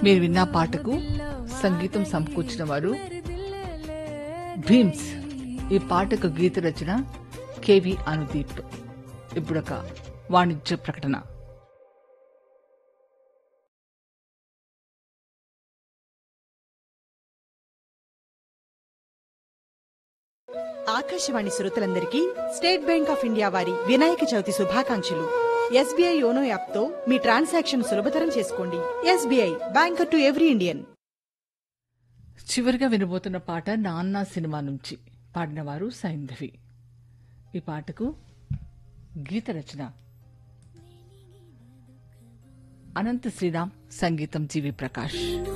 మీరు విన్న పాటకు సంగీతం సమకూర్చిన వారు భీమ్స్ ఈ పాటకు గీత రచన కెవి అనుదీప్ ఇప్పుడొక వాణిజ్య ప్రకటన ఆకాశవాణి శ్రోతలందరికీ స్టేట్ బ్యాంక్ ఆఫ్ ఇండియా వారి వినాయక చవితి శుభాకాంక్షలు ఎస్బీఐ యోనో యాప్ తో మీ ట్రాన్సాక్షన్ సులభతరం చేసుకోండి SBI bank to every Indian చివరిగా వినబోతున్న పాట నాన్న సినిమా నుంచి పాడినవారు సైంధవి ఈ పాటకు గీత రచన అనంత శ్రీరామ్ సంగీతం జీవి ప్రకాష్